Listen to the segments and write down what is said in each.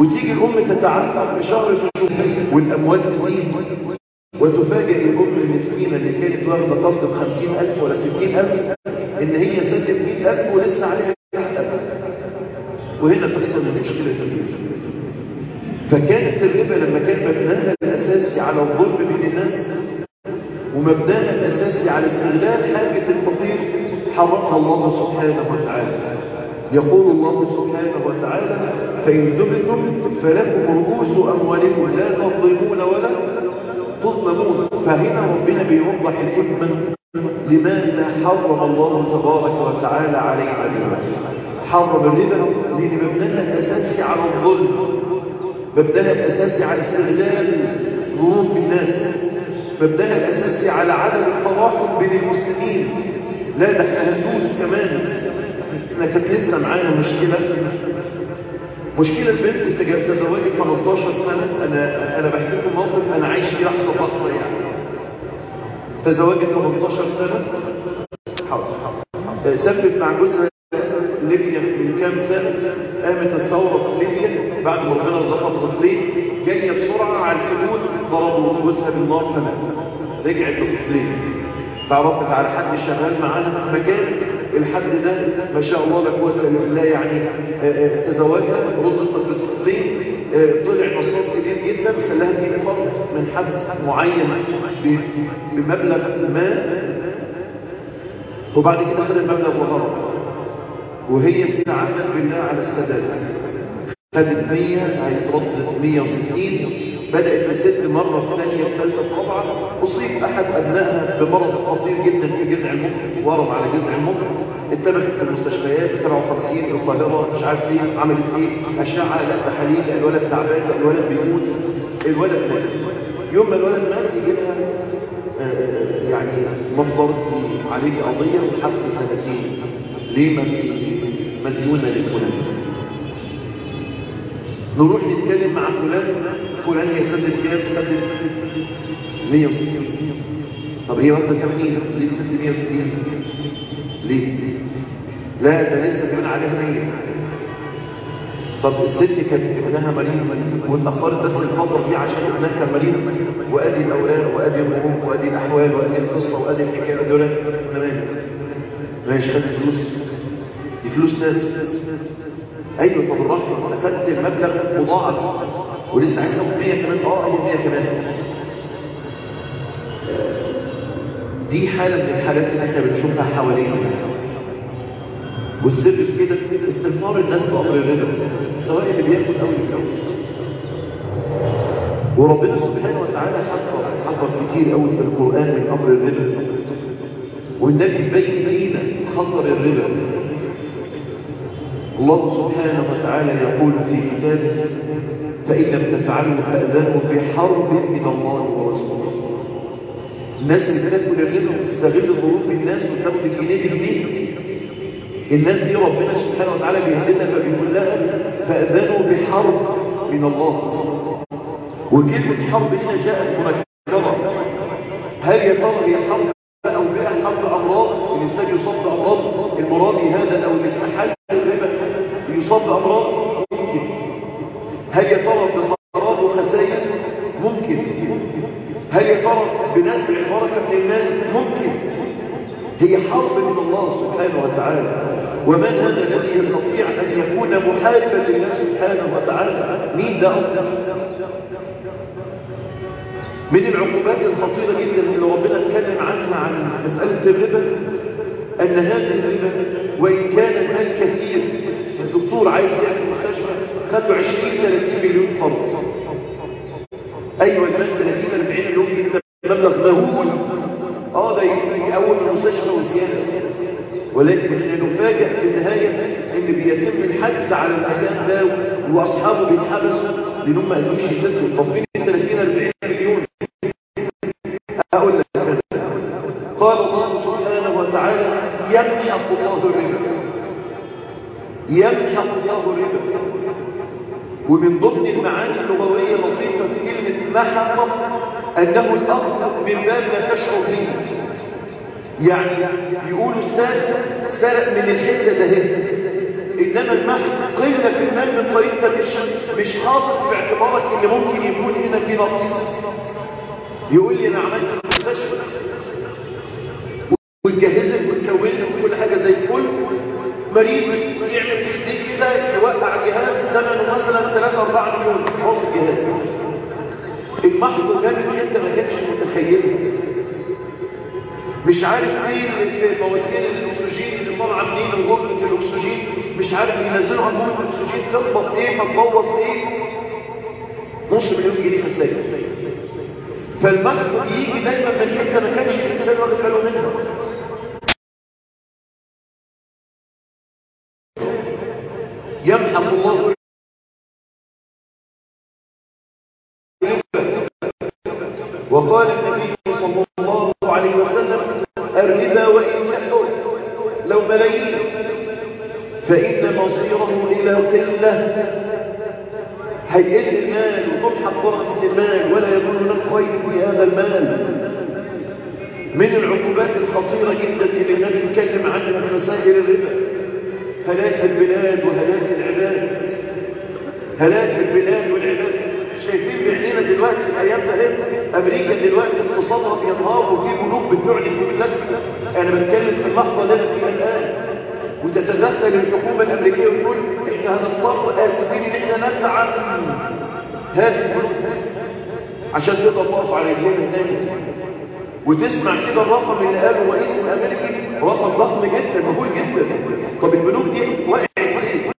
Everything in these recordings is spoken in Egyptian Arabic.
وتيجي الأم تتعلق في شهر والأموال تزيد وتفاجئ الأم المسكينة اللي كانت واخدة قرض بخمسين ألف ولا ستين ألف إن هي سدت مئة ألف ولسه عليها مئة ألف وهنا تحصل المشكلة الربا فكانت الربا لما كان مبناها الأساسي على الظلم بين الناس ومبناها الأساسي على استغلال حاجة الفقير حرمها الله سبحانه وتعالى يقول الله سبحانه وتعالى فإن تبتم فلكم رؤوس أموالكم لا تظلمون ولا تظلمون فهنا ربنا بيوضح الحكمة لماذا حرم الله تبارك وتعالى علينا الربا حرم الربا لأن مبناها الأساسي على الظلم مبناها الأساسي على استغلال ظروف الناس مبناها الأساسي على عدم التراحم بين المسلمين لا ده احنا هندوس كمان احنا كانت لسه معانا مشكلة مشكلة بنت تزوجت 18 سنة انا انا بحكي لكم موقف انا عايش فيه لحظة فترة يعني تزوجت 18 سنة حاضر حاضر سافرت مع جوزها ليبيا من كام سنة قامت الثورة في ليبيا بعد ما ربنا رزقها بطفلين جاية بسرعة على الحدود ضربوا جوزها بالنار فمات رجعت بطفلين تعرفت على حد شغال معاها في مكان الحد ده ما شاء الله لا قوه الا بالله يعني تزوجها رزقت بطفلين طلع نصاب كبير جدا خلاها تجيب فرض من حد معين بمبلغ ما وبعد كده خد المبلغ وهرب وهي استعانت بالله على السداد خدت 100 هيترد 160 بدأت تسد مرة في ثانية في ثالثة في رابعة أصيب أحد أبنائها بمرض خطير جدا في جذع المخ ورم على جذع المخ اتبخت في المستشفيات 57 القاهرة مش عارف ايه عملت ايه أشعة لا تحاليل لا الولد تعبان لا الولد بيموت الولد مات يوم ما الولد مات يجي لها يعني مصدر عليك قضية وحبس سنتين ليه ما انت مديونة لفلان نروح نتكلم مع فلان فلان هي سدت كام سدت 160 طب هي واخده 80 ليه سدت 160 ليه لا ده لسه كمان عليها 100 طب الست كانت ابنها مريض واتاخرت بس الفتره دي عشان ابنها كان مريض وادي الاوراق وادي الظروف وادي الاحوال وادي القصه وادي الحكايه دول تمام ماشي خدت فلوس دي فلوس ناس ايوه طب الرحمه انت خدت المبلغ مضاعف ولسه عايز تاخد 100 كمان اه اخد 100 كمان دي حاله من الحالات اللي احنا بنشوفها حوالينا والسر في كده استغفار الناس بامر الربا سواء اللي بياخد او اللي بياخد وربنا سبحانه وتعالى حذر حذر كتير قوي في القران من امر الربا والنبي بين لينا خطر الربا الله سبحانه وتعالى يقول في كتابه فإن لم تفعلوا فأذنوا بحرب من الله ورسوله الناس اللي بتاكل الربا وتستغل ظروف الناس وتاخد الجنيه بالمية الناس دي ربنا سبحانه وتعالى بيهددها فبيقول لها فأذنوا بحرب من الله وكلمة حرب هنا جاءت منكرة هل يا ترى هي حرب أو بها حرب أمراض الإنسان يصاب بأمراض المرابي هذا أو الاستحال الربا يصاب بأمراض ممكن هل يا ترى بخراب وخسائر ممكن هل يا ترى بنزع البركة من المال ممكن هي حرب من الله سبحانه وتعالى ومن هذا الذي يستطيع أن يكون محاربا لله سبحانه وتعالى مين ده أصلا من العقوبات الخطيرة جدا اللي ربنا اتكلم عنها عن مسألة الربا أن هذا الربا وإن كان المال كثير الدكتور عايز يعمل مستشفى خد له 20 30 مليون فرد أيوة المال 30 40 مليون جدا مبلغ مهول اه ده يقوم مستشفى وزيادة ولكن نفاجئ في النهاية ان بيتم الحجز على المكان ده واصحابه بيتحبسوا لانهم ما قالوش يسدوا طب فين ال 30 40 مليون اقول لك قال الله سبحانه وتعالى يمحق الله الربا يمحق الله الربا ومن ضمن المعاني اللغويه اللطيفه في كلمه محق انه الاخذ من باب لا تشعر به يعني يقولوا سرق سرق من الحته ده انما المحو قله في المال من طريق مش مش حاطط في اعتبارك ان ممكن يكون هنا في نقص يقول لي انا عملت المستشفى وتجهزت وتكونت وكل حاجه زي الفل مريض يعمل ايديه كده يوقع جهاز ثمنه مثلا 3 4 مليون خلاص الجهاز المحض ده انت ما كانش متخيله مش عارف ايه في مواسير الاكسجين اللي طالعه منين وغرفه الاكسجين مش عارف ينزلوا انبوبه الاكسجين تخبط ايه فتبوظ ايه نص مليون جنيه خسائر فالمكتب يجي دايما من حته ما كانش الانسان واخد باله منها يمحق الله وقال النبي صلى الله عليه وسلم الربا وإن كثر لو ملايين فإن مصيره إلى قلة هيئل المال وتمحق بركة المال ولا يكون هناك خير في هذا المال من العقوبات الخطيرة جدا اللي النبي اتكلم عنها من مسائل الربا هلاك البلاد وهلاك العباد هلاك البلاد والعباد شايفين بعينينا دلوقتي الايام ده امريكا دلوقتي اقتصادها بينهار وفي بنوك بتعلن كل انا بتكلم في اللحظه اللي انا فيها الان وتتدخل الحكومه الامريكيه وتقول احنا هنضطر اسفين ان احنا ندفع هذه البنوك عشان تقدر تقف على رجليها تاني وتسمع كده الرقم اللي قاله رئيس الامريكي رقم ضخم جدا مهول جدا طب البنوك دي وقعت ليه؟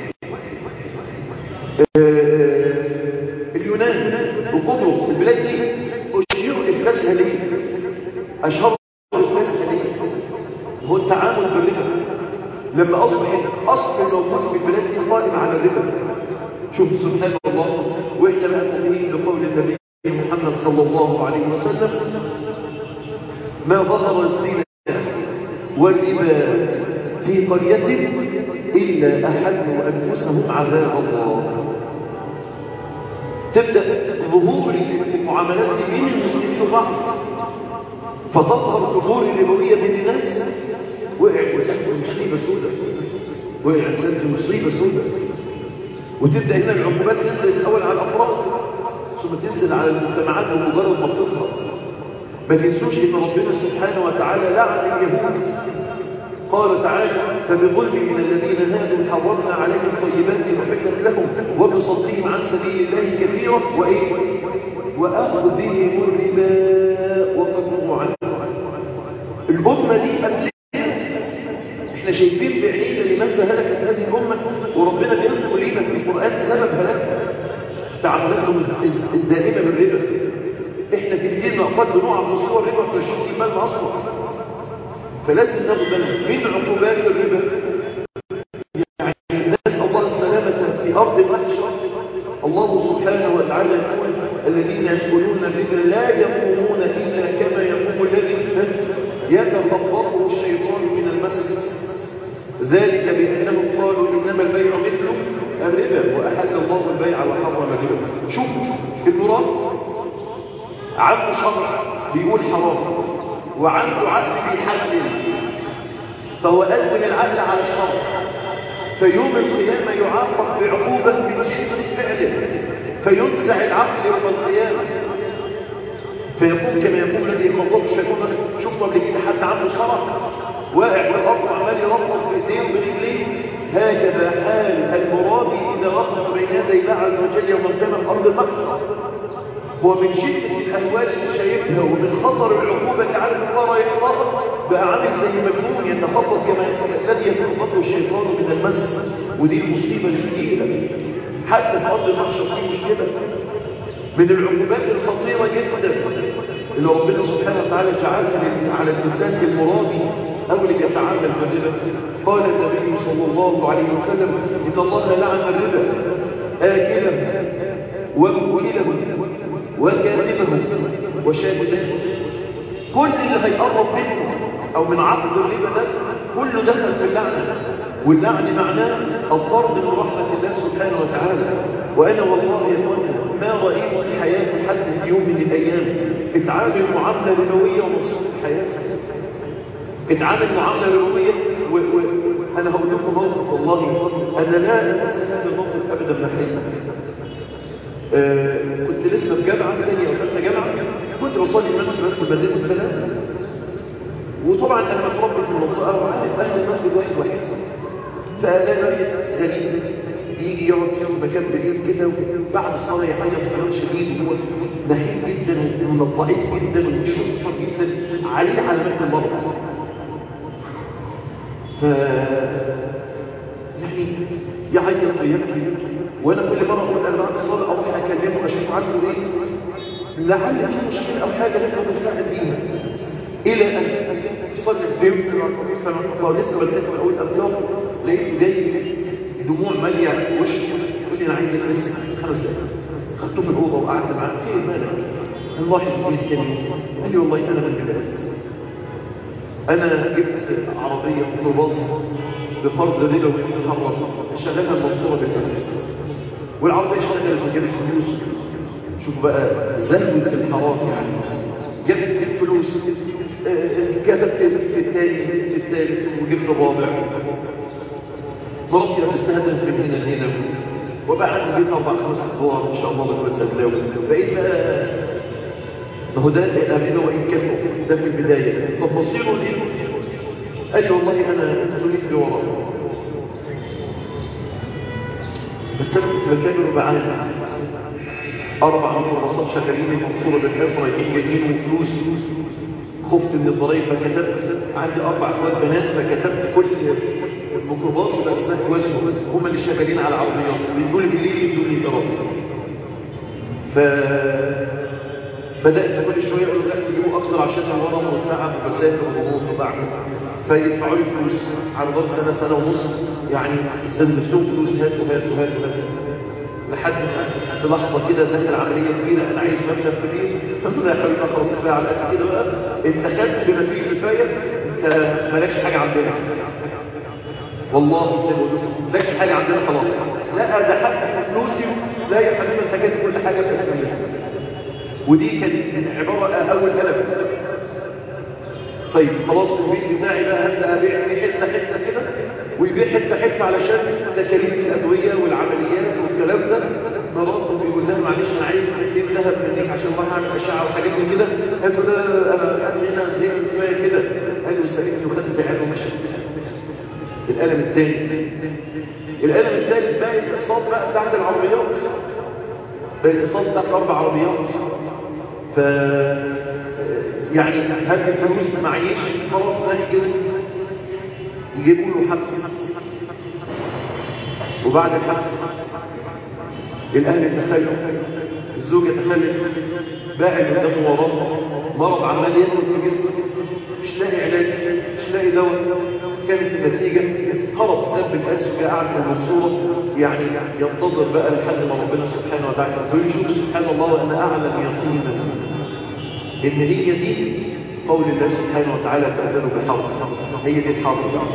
اليونان وقبرص البلاد دي اشير افلاسها ليه؟ اشهر افلاسها ليه؟ هو التعامل بالربا لما اصبحت اصل موجود في البلاد دي قائم على الربا شوف سبحان الله واحنا بقى مؤمنين بقول النبي محمد صلى الله عليه وسلم ما ظهر الزنا والربا في قرية إلا أحلوا أنفسهم عذاب الله تبدأ ظهور المعاملات بين المسلمين وبعض فتظهر الأمور الربوية بين الناس وقع وسد مصيبة سودة وقع وسد مصيبة سودة وتبدأ هنا العقوبات تنزل الأول على الأفراد ثم تنزل على المجتمعات بمجرد ما بتصهر ما تنسوش ان ربنا سبحانه وتعالى لعن اليهود قال تعالى فبظلم من الذين هادوا حرمنا عليهم طيبات وحلت لهم وبصدهم عن سبيل الله كثيرا وايه واخذهم الربا وقد عنه الامه دي قبل احنا شايفين بعيننا لماذا هلكت هذه الامه وربنا بيذكر لنا في القران سبب هلاكها تعاملاتهم الدائمه بالربا احنا في كتير نقفات بنوع من صور الربا في الشغل المال اصلا فلازم ناخد بالنا من عقوبات الربا يعني نسال الله السلامه في ارض المحشر الله سبحانه وتعالى يقول الذين يأكلون الربا لا يقومون الا كما يقوم الذي يتخبطه الشيطان من المس ذلك بانهم قالوا انما البيع مثل الربا واحل الله البيع وحرم الربا شوف المراد عنده شرع بيقول حرام وعنده عقل بيحلل فهو أدمن العقل على الشرع فيوم القيامة يعاقب بعقوبة من جنس فعله فينزع العقل يوم القيامة فيقول كما يقول الذي يخبط الشيطان شوفوا قبل كده حد عنده شرع واقع في الأرض وعمال يرقص بإيديه وبرجليه هكذا حال المرابي إذا وقف بين يدي الله عز وجل يوم القيامة أرض المقصد هو من شدة الأهوال اللي شايفها ومن خطر العقوبة اللي عارف الفارة يحضرها بقى عامل زي مجنون يتخبط كما الذي يتخبطه الشيطان من المس ودي المصيبة الكبيرة حتى في أرض المحشر دي مشكلة من العقوبات الخطيرة جدا اللي ربنا سبحانه وتعالى جعلها على الإنسان المرابي أو اللي بيتعامل بالربا قال النبي صلى الله عليه وسلم إن الله لعن الربا آكله وموكله وكاتبه وشاهده كل اللي هيقرب منه او من عقد الربا ده كله دخل في اللعنه واللعن معناه الطرد من رحمه الله سبحانه وتعالى وانا والله يا اخوانا ما رايت في حياتي حد في يوم من الايام اتعامل معامله ربويه ومبسوط في حياته اتعامل معامله ربويه و... و... أنا هقول لكم موقف والله أنا لا أنسى هذا الموقف أبدا مع حلمي آه كنت لسه في جامعة ثانية أو ثالثة جامعة كنت بصلي المسجد بس مدينة السلام وطبعا أنا متربي في المنطقة وعارف أهل المسجد واحد واحد فألاقي واحد غريب يجي يقعد في مكان بعيد كده وبعد الصلاة يحيط حيوان شديد وهو نحيف جدا ومنضعيف جدا ومشصفر جدا عليه علامات المرض ف يعني يعيط ويبكي وانا كل مره اقول انا بعد الصلاه اروح اكلمه اشوف عنه ايه لعل في مشكله او حاجه ممكن اساعد بيها الى ان صلي في بيت سنه الله لسه بدات اقول اذكار لقيت جاي دموع ماليه وشي يقول لي انا عايز بس خمس دقايق خدته في الاوضه وقعدت معاه ايه مالك نلاحظ بين الكلمه قال لي والله انا من البلاد انا جبت عربيه ميكروباص بفرض ربوي محرم شغلها المنصوره بالفلوس والعربيه اشتغلت وجابت فلوس شوف بقى زهوه الحرام يعني جابت فلوس كتبت في الثاني في الثالث وجبت الرابع مراتي لبستها ذهب من هنا لهنا وبقى عندي بيت اربع خمس ادوار ان شاء الله بقى بتسلم بقيت بقى ما هو ده امنه وان كان ده في البدايه طب مصيره ايه؟ قال لي والله انا اريد لي وراه بس انا كنت بكامل وبعاني اربع ميكروباصات شغالين المنصوره بالحفره يجيب جايين وفلوس خفت من الضرايب فكتبت عندي اربع اخوات بنات فكتبت كل الميكروباص يبقى اسمها واسمه هم اللي شغالين على العربيات بيقولوا لي بالليل يدوا لي ايجارات ف بدات كل شويه اقول لا تجيبوا اكتر عشان الورم والتعب وبسافر وضغوط وبعمل فيدفعوا لي فلوس على مدار سنه سنه ونص يعني استنزفتهم فلوس هاتوا هاتوا هاتوا هاتوا لحد ما لحظه كده داخل عمليه كبيره انا عايز مبلغ كبير فقلت يا حبيبي خلاص كفايه على قد كده بقى انت خدت بما فيه كفايه انت مالكش حاجه عندنا والله زي ما قلت مالكش حاجه عندنا خلاص لا ده حد فلوسي لا يا حبيبي انت كاتب كل حاجه باسمي ودي كانت عباره اول قلم طيب خلاص البيت بتاعي بقى هبدا ابيع في حته حته كده ويبيع حته حته علشان تكاليف الادويه والعمليات والكلام ده مراته بيقول لها معلش انا عايز حتتين ذهب منك عشان اروح اعمل اشعه وحاجات من كده قالت له لا انا قاعد هنا زي كفايه كده قال له استلمت وخدت زعل ومشت القلم الثاني القلم الثالث باقي الاقساط بقى بتاعت العربيات باقي الاقساط بتاعت اربع عربيات ف يعني هات الفلوس معيش خلاص ده كده يجيبوا له حبس وبعد الحبس الاهل تخلوا الزوجه تخلت باعد قدامه وراه مرض عمال ياكل في جسمه مش لاقي علاج مش لاقي دواء كانت النتيجه هرب ساب الفاس وجاء قاعد في المنصوره يعني ينتظر بقى لحد ما ربنا سبحانه وتعالى ويشوف سبحان الله وانا اعلم يقينا ان هي دي قول الله سبحانه وتعالى فأذنوا بحرب هي دي الحرب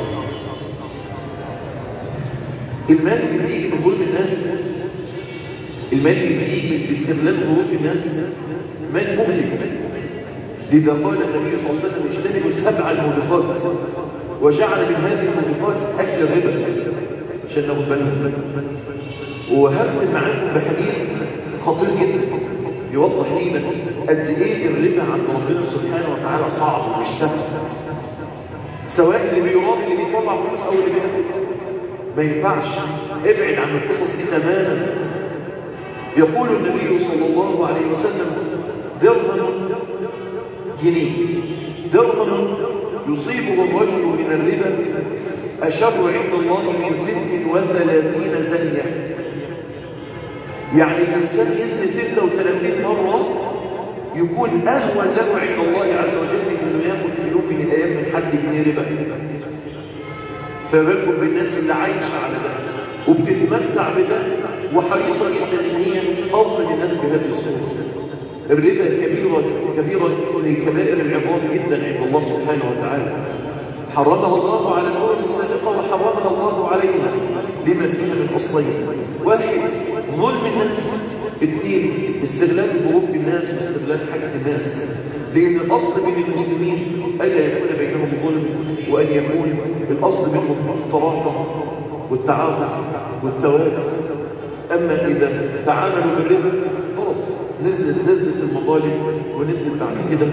المال اللي بيجي من ظلم الناس المال اللي بيجي باستغلال ظروف الناس مال مهلك لذا قال النبي صلى الله عليه وسلم اجتنبوا السبع الموبقات وجعل من هذه الموبقات اكل الربا عشان ناخد بالنا وهرد معاكم بحديث خطير جدا يوضح لينا قد ايه الربا عند ربنا سبحانه وتعالى صعب مش سهل سواء اللي بيرابي اللي بيطلع فلوس او اللي بياخد ما ينفعش ابعد عن القصص دي تماما يقول النبي صلى الله عليه وسلم درهم جنيه درهم يصيبه الرجل من الربا أشر عند الله من ست وثلاثين زنية يعني الإنسان يزني 36 مرة يكون أهون له عند الله عز وجل من أنه ياخد في يوم من الأيام من حد جنيه ربا فبالكم بالناس اللي عايشة على ده وبتتمتع بده وحريصة جدا ان هي تضمن الناس بهذه الصورة الربا كبيرة كبيرة لكبائر العظام جدا عند الله سبحانه وتعالى حرمها الله على الأمم السابقة وحرمها الله علينا لما فيها من أصلين واحد ظلم الناس اثنين استغلال ظروف الناس واستغلال حاجة الناس لأن الأصل بين المسلمين ألا يكون بينهم ظلم وأن يكون الأصل منهم التراحم والتعاطف والتوارث أما إذا تعاملوا بالربا خلاص نزلت نزلت المظالم ونزلت بعد كده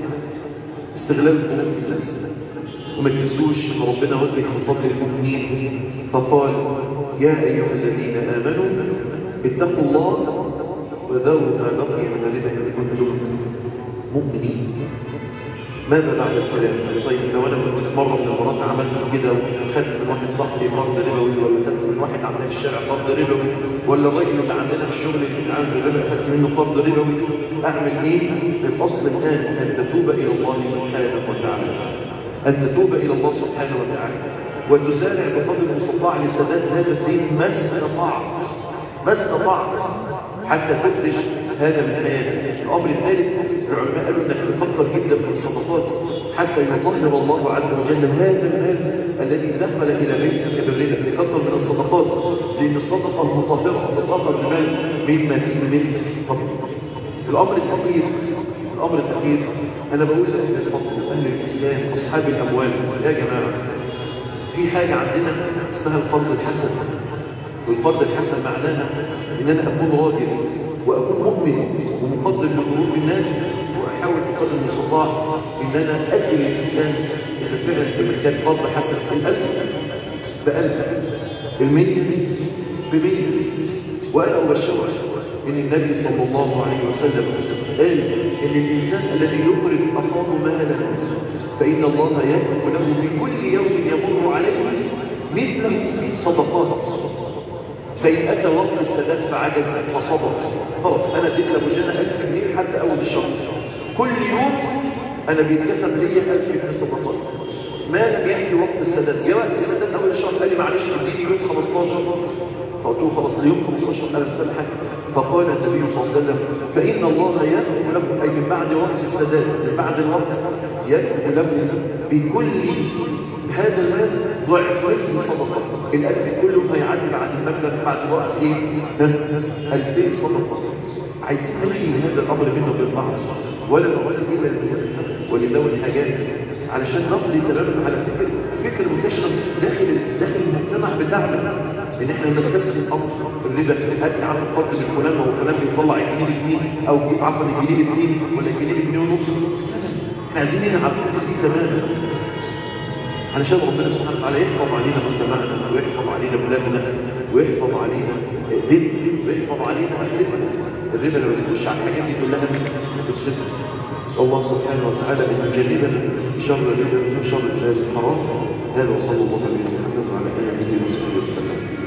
استغلال الظروف الناس وما تنسوش ان ربنا وجه خطاب للمؤمنين فقال يا ايها الذين امنوا اتقوا الله وذروا ما بقي من الربا ان كنتم مؤمنين ماذا بعد الكلام طيب لو انا كنت في مره من المرات عملت كده وخدت من واحد صاحبي قرض ربوي ولا خدت من واحد عندنا في الشارع قرض ربوي ولا الراجل اللي عندنا في الشغل في عام الربا خدت منه قرض ربوي اعمل ايه الاصل الان ان تتوب الى الله سبحانه وتعالى ان تتوب الى الله سبحانه وتعالى وتسارع بقدر المستطاع لسداد هذا الدين ما استطعت ما استطعت حتى تخرج هذا من حياتك الأمر الثالث العلماء قالوا أنك تفكر جدا في الصدقات حتى يطهر الله عز وجل هذا المال الذي دخل إلى بيتك بالربا تكثر من الصدقات لأن الصدقة المطهرة تطهر المال مما فيه من فضل الأمر الأخير الأمر الأخير أنا بقول لأهل الفضل أهل الإسلام أصحاب الأموال يا جماعة في حاجة عندنا اسمها الفضل الحسن والفرد الحسن معناها ان انا اكون راجل واكون مؤمن ومقدر لظروف الناس واحاول بقدر المستطاع ان انا ادي للانسان اذا فعلا كما كان فرد حسن الالف بألف المية بمية وانا ابشرك ان النبي صلى الله عليه وسلم قال ان الانسان الذي يقرض اخاه مالا فان الله يترك له بكل يوم يمر عليه مثل صدقات فإن أتى وقت السداد فعجز فصبر خلاص أنا اديت لأبو جنة 1000 جنيه حتى أول الشهر كل يوم أنا بيتكتب لي 1000 جنيه صدقات ما لم يأتي وقت السداد جاء وقت السداد أول الشهر قال لي معلش اديني يوم 15 فقلت له خلاص اليوم 15 أنا سامحك فقال النبي صلى الله عليه وسلم فإن الله يكتب له أي من بعد وقت السداد من بعد الوقت يكتب له بكل هذا المال ضعفين صدقة الألف كله هيعدي بعد المبلغ بعد الوقت إيه؟ ألفين صدقة عايزين نحيي هذا الأمر بيننا وبين بعض ولا نقول إلا للمسلم ولذوي الحاجات علشان نقضي تماما على فكر فكر منتشر داخل داخل المجتمع بتاعنا ان احنا نستسلم الامر الربا هات لي عارف الفرق بين فلان وفلان بيطلع الجنيه بجنيه او عفوا الجنيه بجنيه ولا الجنيه بجنيه ونص احنا عايزين نلعب الفكره دي تماما علشان ربنا سبحانه وتعالى يحفظ علينا مجتمعنا ويحفظ علينا بلادنا ويحفظ علينا دين ويحفظ علينا اهلنا الربا لو يخش على الحاجات دي كلها تفسدنا نسال الله سبحانه وتعالى ان يجنبنا شر الربا وشر الحرام هذا وصلى الله عليه وسلم على اله وصحبه وسلم